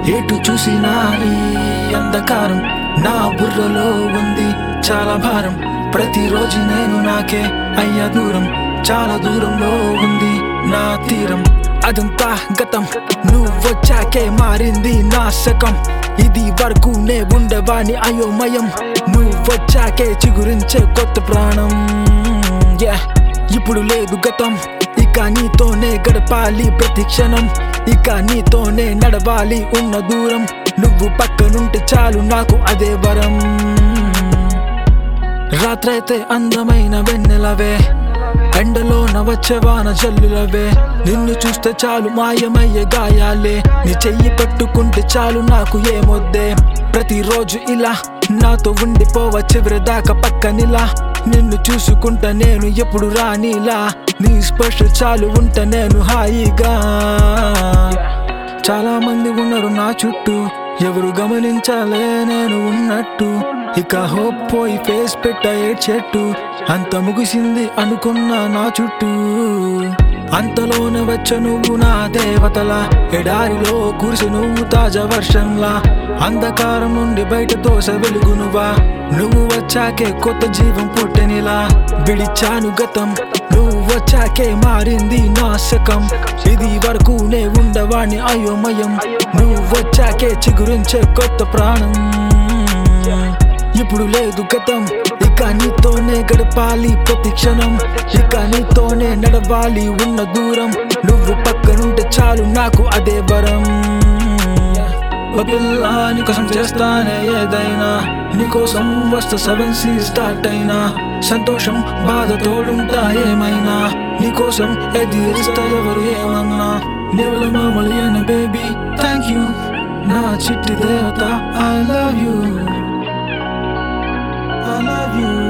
ఎటు చూసినా ఈ అంధకారం నా బుర్రలో ఉంది చాలా భారం ప్రతిరోజు నేను నాకే అయ్యా దూరం చాలా దూరంలో ఉంది నా తీరం అదంతా గతం నువ్వు వచ్చాకే మారింది నా శకం ఇది వరకు నే ఉండవాని అయోమయం నువ్వు వచ్చాకే చిగురించే కొత్త ప్రాణం Yeah. ఇప్పుడు లేదు గతం ఇక నీతోనే గడపాలి ప్రతి క్షణం ఇక నీతోనే నడవాలి ఉన్న దూరం నువ్వు పక్కనుంటే చాలు నాకు అదే వరం రాత్రైతే అందమైన వెన్నెలవే ఎండలోన వచ్చే వాన జల్లులవే నిన్ను చూస్తే చాలు మాయమయ్యే గాయాలే నీ చెయ్యి పట్టుకుంటే చాలు నాకు ఏమొద్దే ప్రతిరోజు ఇలా నాతో ఉండిపోవ చివరి దాకా పక్కనిలా నిన్ను చూసుకుంటా నేను ఎప్పుడు రానిలా నీ స్పర్శ చాలు ఉంటా నేను హాయిగా చాలా మంది ఉన్నారు నా చుట్టూ ఎవరు గమనించాలే నేను ఉన్నట్టు ఇక హోప్ పోయి ఫేస్ పెట్ట ఏడ్చెట్టు అంత ముగిసింది అనుకున్నా నా చుట్టూ అంతలోన వచ్చ నువ్వు నా దేవతలా ఎడారిలో కురిసి నువ్వు తాజా వర్షంలా అంధకారం నుండి బయట తోస వెలుగు నువ్వా నువ్వు వచ్చాకే కొత్త జీవం పుట్టెనిలా విడిచాను గతం నువ్వు వచ్చాకే మారింది నా శకం ఇది వరకు నే ఉండవాణి అయోమయం నువ్వు వచ్చాకే చిగురించే కొత్త ప్రాణం ఇప్పుడు లేదు గతం ఇక నీతోనే గడపాలి ప్రతి క్షణం ఇక నీతోనే నడవాలి ఉన్న దూరం నువ్వు పక్కనుంటే చాలు నాకు అదే వరం ఓ పిల్ల నీకోసం చేస్తానే ఏదైనా నీకోసం వస్తా సెవెన్ సి స్టార్ట్ అయినా సంతోషం బాధ తోడుంటా ఏమైనా నీకోసం ఎదిరిస్తా ఎవరు ఏమన్నా నెవల మామూలు అయిన బేబీ థ్యాంక్ యూ నా చిట్టి దేవత I love you I love you